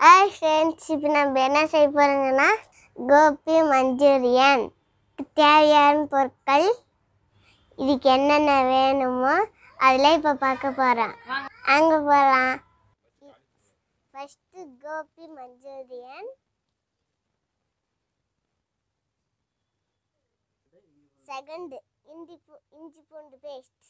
hi friends இப்போ நம்ம என்ன செய்ய போகிறோங்கன்னா கோபி மஞ்சூரியன் தேவையான பொருட்கள் இதுக்கு என்னென்ன வேணுமோ அதெல்லாம் இப்போ பார்க்க போகிறோம் அங்கே போகலாம் ஃபஸ்ட்டு கோபி மஞ்சூரியன் செகண்டு இஞ்சி பூ இஞ்சி பூண்டு பேஸ்ட்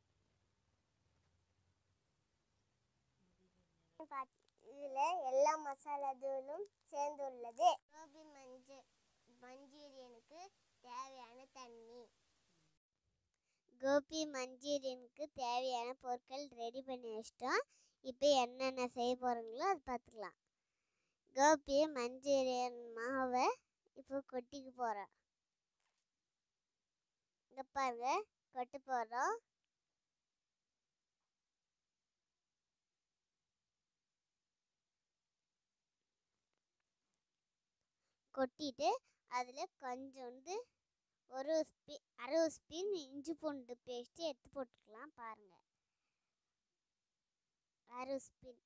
இதில் எல்லா மசாலா தூளும் சேர்ந்துள்ளது கோபி மஞ்ச மஞ்சூரியனுக்கு தேவையான தண்ணி கோபி மஞ்சூரியனுக்கு தேவையான பொருட்கள் ரெடி பண்ணி வச்சிட்டோம் இப்போ என்னென்ன செய்ய போகிறோங்களோ அது பார்த்துக்கலாம் கோபி மஞ்சூரியன் மாவை இப்போ கொட்டிக்க போகிறோம் இங்கே பாருங்க கொட்ட போகிறோம் கொட்டிட்டு அதில் கொஞ்சோண்டு ஒரு ஸ்பீ அரை ஸ்பீன் இஞ்சி பூண்டு பேஸ்ட்டு எடுத்து போட்டுக்கலாம் பாருங்கள் அரை ஸ்பீன்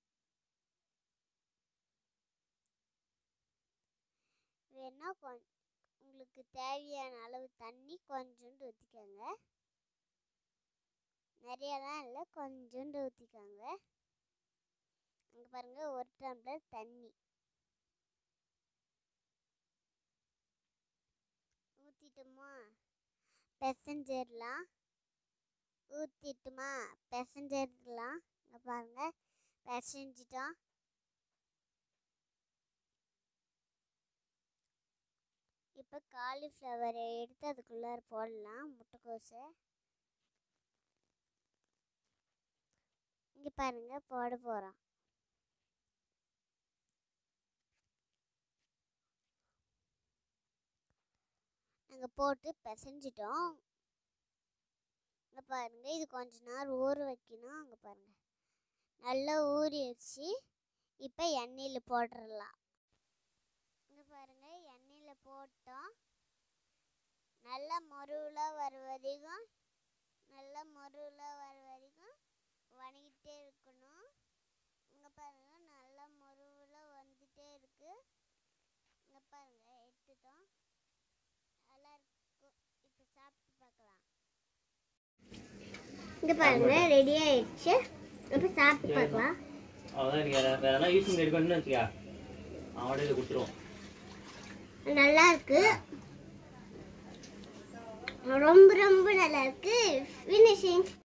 வேணா கொஞ் உங்களுக்கு தேவையான அளவு தண்ணி கொஞ்சோண்டு ஊற்றிக்கோங்க நிறையலாம் இல்லை கொஞ்சோண்டு ஊற்றிக்கோங்க அங்கே பாருங்கள் ஒரு டம்ளர் தண்ணி ஊற்றிட்டுமா பெசஞ்சிடலாம் ஊற்றிட்டுமா பெசஞ்சிடலாம் இங்கே பாருங்கள் பெசஞ்சிட்டோம் இப்போ காலிஃப்ளவரை எடுத்து அதுக்குள்ளார போடலாம் முட்டைக்கோஸை இங்கே பாருங்கள் போட போகிறோம் நாங்கள் போட்டு பிசைஞ்சிட்டோம் இங்கே பாருங்கள் இது கொஞ்ச நேரம் ஊற வைக்கணும் அங்கே பாருங்கள் நல்லா ஊறிடுச்சு இப்போ எண்ணெயில் போட்டுடலாம் இங்கே பாருங்கள் எண்ணெயில் போட்டோம் நல்லா மொருவில் வர வரைக்கும் நல்லா மொருவில் வர வரைக்கும் வணங்கிட்டே இருக்கணும் இங்கே பாருங்கள் நல்லா மொருவில் வந்துட்டே இருக்கு இங்கே பாருங்கள் எடுத்துட்டோம் நல்லா இருக்கும் இப்போ சாப்பிட்டு பார்க்கலாம் இங்கே பாருங்க ரெடி ஆயிடுச்சு இப்போ சாப்பிட்டு பார்க்கலாம் அவ்வளோதான் எனக்கு வேற வேற எதாவது யூஸ் எடுக்கணும்னு வச்சுக்கா அவனோட இதை கொடுத்துருவோம் நல்லா இருக்கு ரொம்ப ரொம்ப நல்லா இருக்கு ஃபினிஷிங்